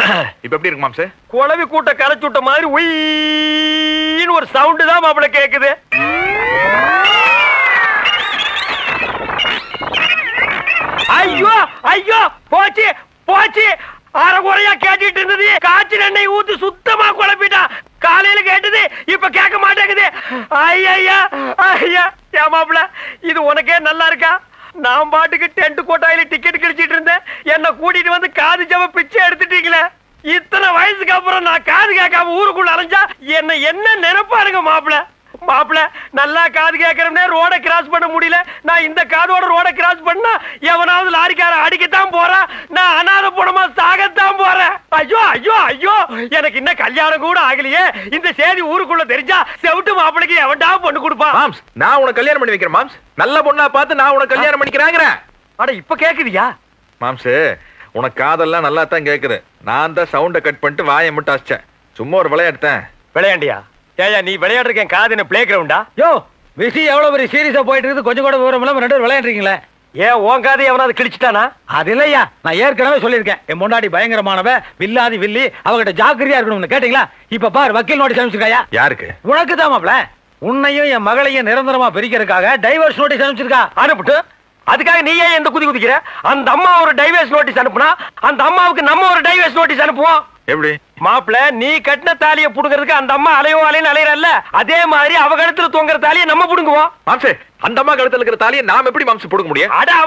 இப்ப எப்படி இருக்கு மாம்ஸ் குளவி கூட்ட கரைச்சு விட்ட மாதிரி உயின்னு ஒரு சவுண்டு தான் மாப்பிள கேக்குது ஐயோ ஐயோ போச்சு போச்சு அரைகுறையா கேட்டுட்டு இருந்தது காய்ச்சல் எண்ணெய் ஊத்தி சுத்தமா குழப்பிட்டான் காலையில கேட்டது இப்ப கேட்க மாட்டேங்குது ஐயா ஐயா ஏன் மாப்பிள இது உனக்கே நல்லா இருக்கா நான் பாட்டுக்கு டென்ட் கோட்டாயில டிக்கெட் கிழிச்சிட்டு இருந்தேன் என்ன கூட்டிட்டு வந்து காது ஜவ பிச்சை எடுத்துட்டீங்களே இத்தனை வயசுக்கு அப்புறம் நான் காது கேட்காம ஊருக்குள்ள அலைஞ்சா என்ன என்ன நினைப்பாருங்க மாப்பிள மாப்பிள நல்லா காது கேட்கறவனே ரோட கிராஸ் பண்ண முடியல நான் இந்த காதோட ரோட கிராஸ் பண்ணா எவனாவது லாரிக்கார அடிக்கத்தான் போறான் நான் அனாத பணமா சாகத்தான் போறேன் ஐயோ ஐயோ ஐயோ எனக்கு இன்னும் கல்யாணம் கூட ஆகலையே இந்த செய்தி ஊருக்குள்ள தெரிஞ்சா செவிட்டு மாப்பிளைக்கு எவன்டா பொண்ணு கொடுப்பான் மாம்ஸ் நான் உனக்கு கல்யாணம் பண்ணி வைக்கிறேன் மாம்ஸ் நல்ல பொண்ணா பார்த்து நான் உனக்கு கல்யாணம் பண்ணிக்கிறாங்கிறேன் அட இப்ப கேக்குதியா மாம்ஸ் உனக்கு காதெல்லாம் நல்லா தான் கேக்குது நான் தான் சவுண்ட கட் பண்ணிட்டு வாயை மட்டும் அசிச்சேன் சும்மா ஒரு விளையாடுத்தேன் விளையாண்டியா ஏயா நீ விளையாடுறேன் காது என்ன பிளே கிரவுண்டா யோ விஷயம் எவ்வளவு பெரிய சீரியஸா போயிட்டு இருக்குது கொஞ்சம் கூட விவரம் இல்லாம ரெண்டு பேரும் விளையாடுறீங்களே ஏன் உன் காது எவனாவது கிழிச்சிட்டானா அது இல்லையா நான் ஏற்கனவே சொல்லியிருக்கேன் என் முன்னாடி பயங்கரமானவ வில்லாதி வில்லி அவகிட்ட ஜாக்கிரதையா இருக்கணும்னு கேட்டீங்களா இப்ப பாரு வக்கீல் நோட்டீஸ் அனுப்பிச்சிருக்காயா யாருக்கு உனக்கு தான் மாப்ள உன்னையும் என் மகளையும் நிரந்தரமா பிரிக்கிறதுக்காக டைவர்ஸ் நோட்டீஸ் அனுப்பிச்சிருக்கா அனுப்பிட்டு அதுக்காக நீ ஏன் எந்த குதி குதிக்கிற அந்த அம்மா ஒரு டைவர்ஸ் நோட்டீஸ் அனுப்புனா அந்த அம்மாவுக்கு நம்ம ஒரு டைவர்ஸ் நோட்டீஸ் அனுப்புவோம் எப்படி மாப்பிள நீ கட்டின தாலியை புடுங்கிறதுக்கு அந்த அம்மா அலையோ அலைன்னு அலையறல்ல அதே மாதிரி அவ கழுத்துல தொங்குற தாலியை நம்ம புடுங்குவோம் மாம்சே அந்த அம்மா கழுத்துல இருக்கிற தாலியை நாம் எப்படி மாம்ஸ் போடுக்க முடியும் அட